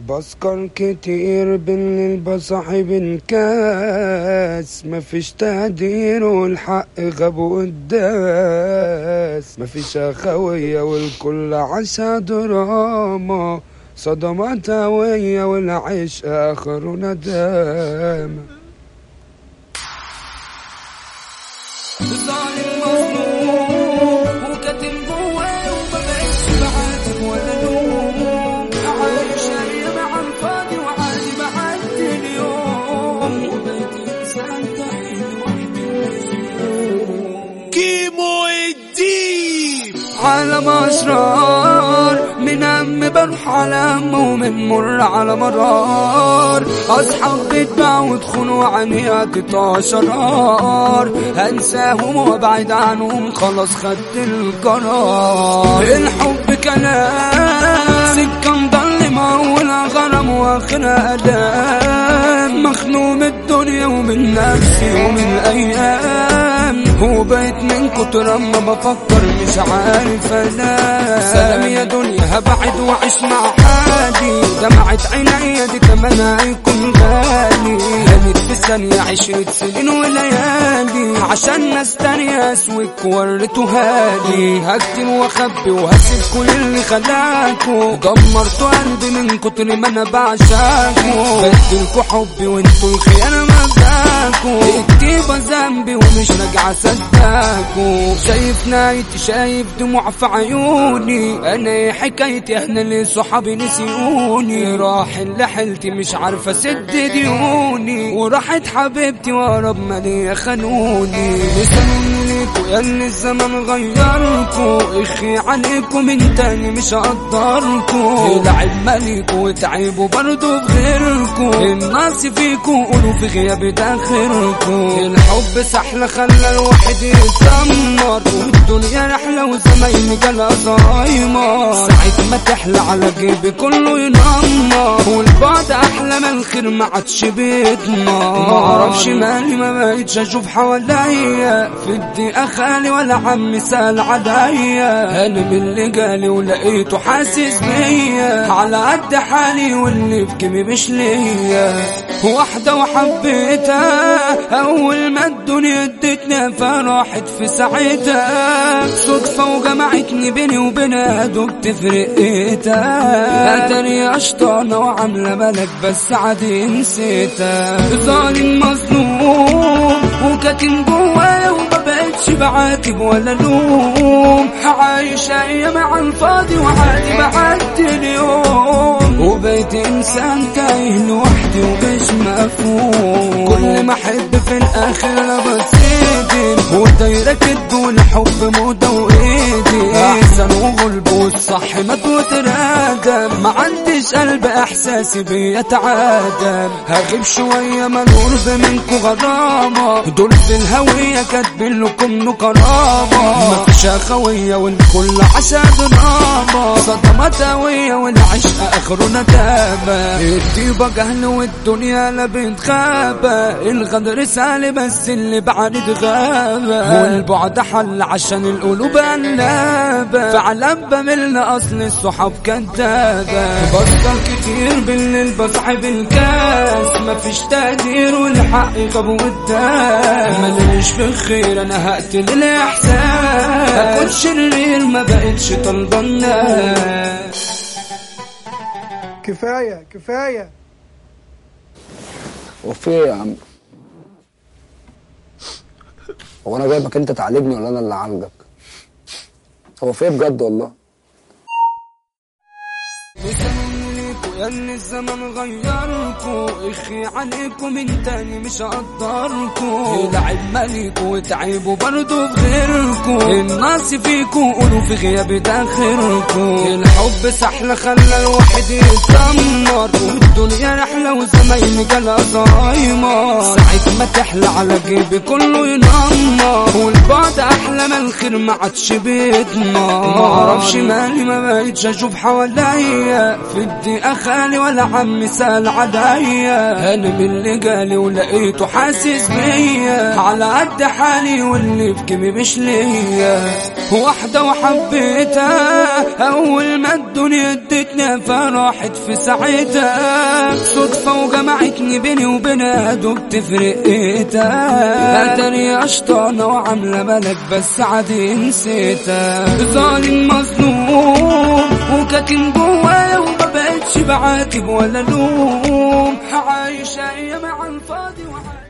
بسكر كتير بالليل بصاحب الكاس مفيش تقدير والحق غاب قداس مفيش أخوية والكل عشا دراما صدمات هوية والعيش آخر ندامة ظالم مظلوم وكاتم جواه ومبقتش بعاتب ولا لوم عايش ايام على الفاضي وعادي بعدي اليوم وبقيت انسان تاني لوحدي كيمو الديب عالم اسرار من هم بروح على هم ومن مر على مرار اصحاب بيتباع وتخونوا عني قطع شرار هنساهم وابعد عنهم خلاص خدت القرار الحب كلام سكه مضلمه ولا غرام واخرها الام مخنوق من الدنيا ومن نفسي ومن الايام وبقيت من كتر ما بفكر مش عارف انام سلام يا دنيا هبعد واعيش مع حالي دمعت عينيا دي كمان هيكون غالي هانت في ثانية عشرة سنين وليالي عشان ناس تانية اسوك وريتوها لي هكتم واخبي وهسيب كل اللي خلاكوا دمرتوا قلبي من كتر ما انا بعشاكوا بدلكوا حبي وانتوا الخيانة مبداكوا الكتيبة ذنبي ومش راجعة صدقاكوا شايف نايتي شايف دموع في عيوني انا إيه حكايتي احنا اللي صحابي نسيوني راح اللي حلتي مش عارفة اسد ديوني وراحت حبيبتي وقرب ما ليا خانوني لسانهم ليكوا يا اللي الزمن غيركوا اخي عليكوا من تاني مش هقدركوا العب مالكوا وتعبوا برضه بغيركوا الناس فيكوا قولوا في غيابي ده خيركوا الحب سحلة خلى الواحد يتدمر والدنيا رحلة وزمايلي جالها زهايمر ساعة ما تحلى على جيبي كله ينمر والبعد احلى ما الخير ما عادش بيتنا ما اعرفش مالي ما بقيتش اشوف حواليا في الدقيقة خالي ولا عمي سال عليا انا من اللي جالي ولقيته حاسس بيا على قد حالي واللي في جيبي مش ليا واحدة وحبيتها اول ما الدنيا ادتني فراحت في ساعتها صدفة وجمعتني بيني وبينها دبت في رقتها اتاري اشطانة وعاملة ملك بس عادي نسيتها ظالم مظلوم وكاتم جوايا وما بقتش بعاتب ولا لوم عايش ايام على الفاضي وعادي بعدي اليوم وبقيت انسان تايه لوحدي ومش مفهوم كل ما احب في الاخر لا بصيدي ودايرة كدب والحب موضة وايدي احسن وغلب والصح ما تترادم ما عنديش قلب احساسي بيتعادم هغيب شوية ما نقرب منكو غرامة دول في الهوية كاتبين لكم كرامة ما فيش اخوية والكل عشا دراما صدمات هوية والعشق اخره ندامة الطيبة جهل والدنيا لا بتخابى الغدر سالي بس اللي بعد غابة والبعد حل عشان القلوب قلابة فعلا بمل اصل الصحاب كدابة بفضل كتير بالليل بصحب الكاس مفيش تقدير والحق غاب قدام ماليش بخير انا هقتل الاحساس اكون شرير ما بقتش طالبة الناس كفايه كفايه وفي ايه يا عم هو انا جايبك انت تعالجني ولا انا اللي اعالجك هو في ايه بجد والله يا اللي الزمن غيركوا اخي عليكم من تاني مش هقدركوا العب مالكوا وتعبوا برضه بغيركوا الناس فيكوا قولوا في غيابي ده خيركوا الحب سحلة خلى الواحد يتدمر والدنيا رحلة وزمايلي جالها زهايمر ساعة ما تحلى على جيبي كله ينمر والبعد احلى ما الخير ما عادش بيتنا ما اعرفش مالي ما بقيتش اشوف حواليا في الدقيقة غالي ولا عم سال عدايا انا من اللي قالي ولقيته حاسس بيا على قد حالي واللي في جيبي مش ليا واحدة وحبيتها اول ما الدنيا ادتني فراحت في ساعتها صدفة وجمعتني بيني وبينها دوبت في رقيتها اتاري اشطانة وعاملة بالك بس عادي نسيتها ظالم مظلوم وكاتم جوايا وما بقتش بعاتب ولا لوم عايشة ايام على الفاضي وعايش